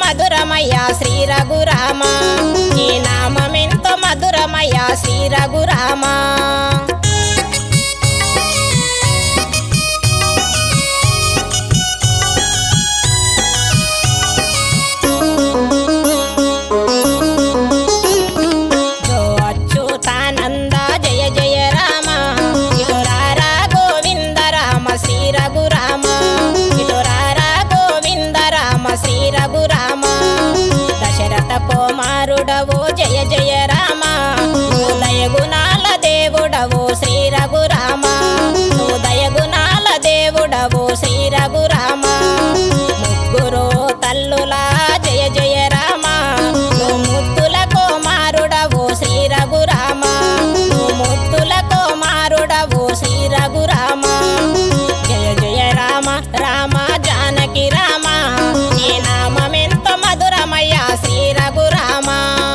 మధురమయ్యా శ్రీ రఘురామ నీ నామమెంతో మధురమయ్యా శ్రీ రఘురామ జో అచ్యుతానంద జయ జయ రామ ఇటు రారా గోవింద రామ శ్రీ రఘురామ ఇటు రారా గోవింద రామ శ్రీ రఘురామ దశరథ కుమారుడవు జయ జయ రామ ఉదయ గుణాల దేవుడవు శ్రీ రఘురామ ఉదయ గుణాల దేవుడవు శ్రీ రఘురామ ముగ్గురు తల్లులా జయ జయ రామ నువ్వు ముద్దుల కుమారుడవు శ్రీ రఘురామ నువ్వు ముద్దుల కుమారుడవు శ్రీ రఘురామ జయ జయ రామ రామ జానకి రామ నీ నామమెంత మధురమయ్యా శ్రీ రఘురామ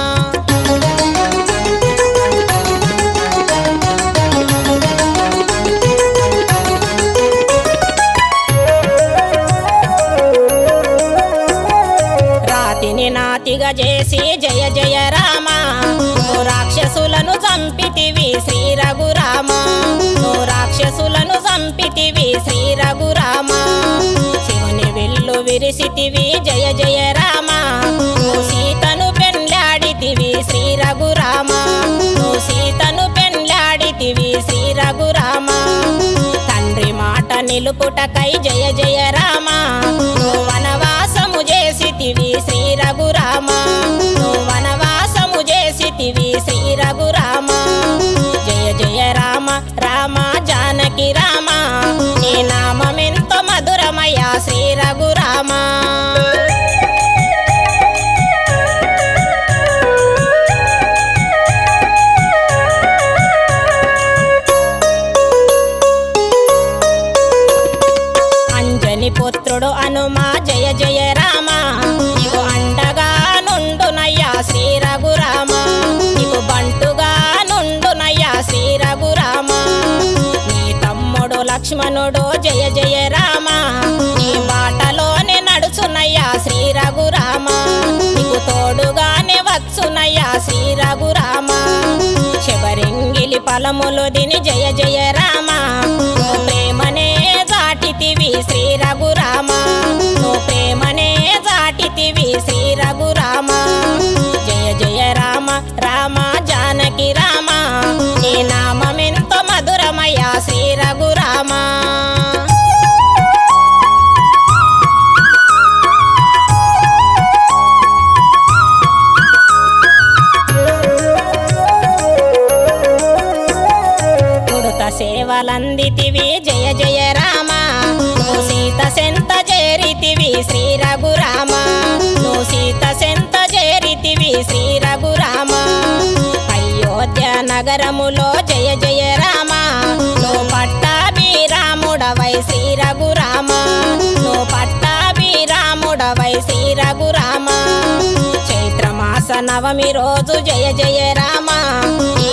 రాతిని నాతిగా చేసి జయ జయ రామ నువ్వు రాక్షసులను చంపితివి శ్రీ రఘురామ నువ్వు రాక్షసులను చంపితివి శ్రీ రఘురామ శివుని విల్లు విరిసితివి జయ జయ రామ నువ్వు సీతను పెండ్లాడితివి శ్రీ రఘురామ నువ్వు సీతను పెండ్లాడితివి శ్రీ రఘురామ తండ్రి మాట నిలుపుటకై జయ జయ రామ నువ్వు వనవాసము చేసితివి శ్రీ రఘురామ నువ్వు వనవాసము చేసితివి శ్రీ రఘురామ జయ జయ రామ రామ జానకి రామ నీ నామమెంతో మధురమయ్యా శ్రీ రఘురామ అంజని పుత్రుడు అనుమా జయ జయ రామ నీకు అండగా నుండునయ్యా శ్రీ రఘురామ నీకు బంటుగా నుండునయ్యా శ్రీ రఘురామ నీ తమ్ముడు లక్ష్మణుడు జయ జయ రామ నీ బాటలోనే నడుచునయ్యా శ్రీ రఘురామ నీకు తోడుగానే వచ్చునయ్యా శ్రీ రఘురామ శబరింగిలి ఫలములు దిని జయ జయ రామ నువ్వు ప్రేమనే దాటితివి శ్రీ రఘురామ నువ్వు ప్రేమనే దాటితివి శ్రీ రఘురామ జయ జయ రామ రామ జానకి రామ నీ నామమెంతో మధురమయ్యా శ్రీ రఘురామ ఉడుత సేవలందితివి జయ జయ రామ నువ్వు సీత సెంత చేరితివి శ్రీ రఘురామ నువ్వు సీత సెంత చేరితివి శ్రీ రఘురామ అయోధ్య నగరములో జయ జయ రామ నువ్వు పట్టాభిరాముడవై శ్రీ రఘురామ నువ్వు పట్టాభిరాముడవై శ్రీ రఘురామ చైత్రమాస నవమి రోజు జయ జయ రామ ఈ